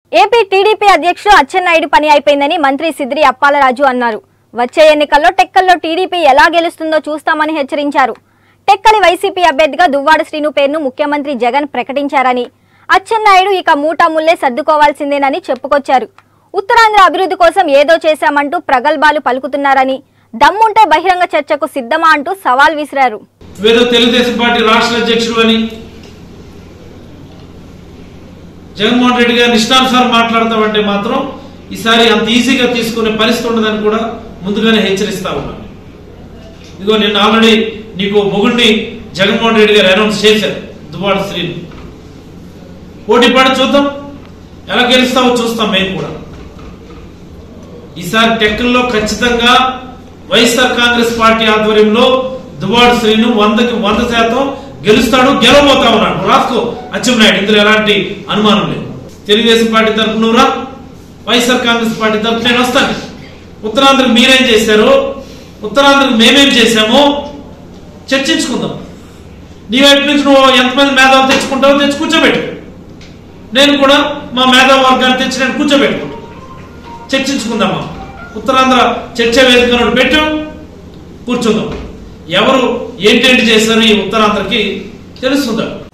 AP TDP అధ్యక్షుడు అచ్చెన్నాయుడు పని అయిపోయిందని మంత్రి సిద్రి అప్పాలరాజు అన్నారు వచ్చే ఎన్నికల్లో టెక్కల్లో టీడీపీ ఎలా గెలుస్తుందో చూస్తామని హెచ్చరించారు టెక్కలి వైసీపీ అభ్యర్థిగా దువ్వాడ శ్రీను పేరును ముఖ్యమంత్రి జగన్ ప్రకటించారని అచ్చెన్నాయుడు ఇక మూటాముల్లే సర్దుకోవాల్సిందేనని చెప్పుకొచ్చారు ఉత్తరాంధ్ర అభివృద్ధి కోసం ఏదో చేశామంటూ ప్రగల్భాలు పలుకుతున్నారని దమ్ముంటే బహిరంగ చర్చకు సిద్ధమా అంటూ సవాల్ విసిరారు నువ్వేదో తెలుగుదేశం పార్టీ రాష్ట్ర అధ్యక్షుడు అని జగన్మోహన్ రెడ్డి గారిని ఇష్టానుసారం మాట్లాడతామంటే మాత్రం ఈసారి అంత ఈజీగా తీసుకునే పరిస్థితి ఉండదని కూడా ముందుగానే హెచ్చరిస్తా ఉన్నాను ఇదిగో నేను ఆల్రెడీ నీకు మొగుడిని జగన్మోహన్ రెడ్డి గారు అనౌన్స్ చేశారు దువ్వాడ శ్రీని పోటీ పడి చూద్దాం ఎలా గెలుస్తావో చూస్తాం మేము కూడా ఈసారి టెక్కల్లో ఖచ్చితంగా వైఎస్ఆర్ కాంగ్రెస్ పార్టీ ఆధ్వర్యంలో దువ్వాడ శ్రీను వందకి వంద శాతం గెలుస్తాడు గెలవబోతా ఉన్నాడు నువ్వు రాసుకో అచ్చెన్నాయుడు ఇందులో ఎలాంటి అనుమానం లేదు తెలుగుదేశం పార్టీ తరఫున నువ్వు రా వైఎస్ఆర్ కాంగ్రెస్ పార్టీ తరఫున నేను వస్తాను ఉత్తరాంధ్రకు మీరేం చేశారు ఉత్తరాంధ్రకు మేమేం చేశాము చర్చించుకుందాం నీ వైపు నుంచి నువ్వు ఎంతమంది మేధావులు తెచ్చుకుంటావో తెచ్చి కూర్చోబెట్టు నేను కూడా మా మేధావి వర్గాన్ని తెచ్చి నేను కూర్చోబెట్టుకుంటాను చర్చించుకుందామా ఉత్తరాంధ్ర చర్చ వేదికను పెట్టాం కూర్చుందాం ఎవరు ఏంటేంటి చేశారు ఈ ఉత్తరాంధ్రకి తెలుస్తుందా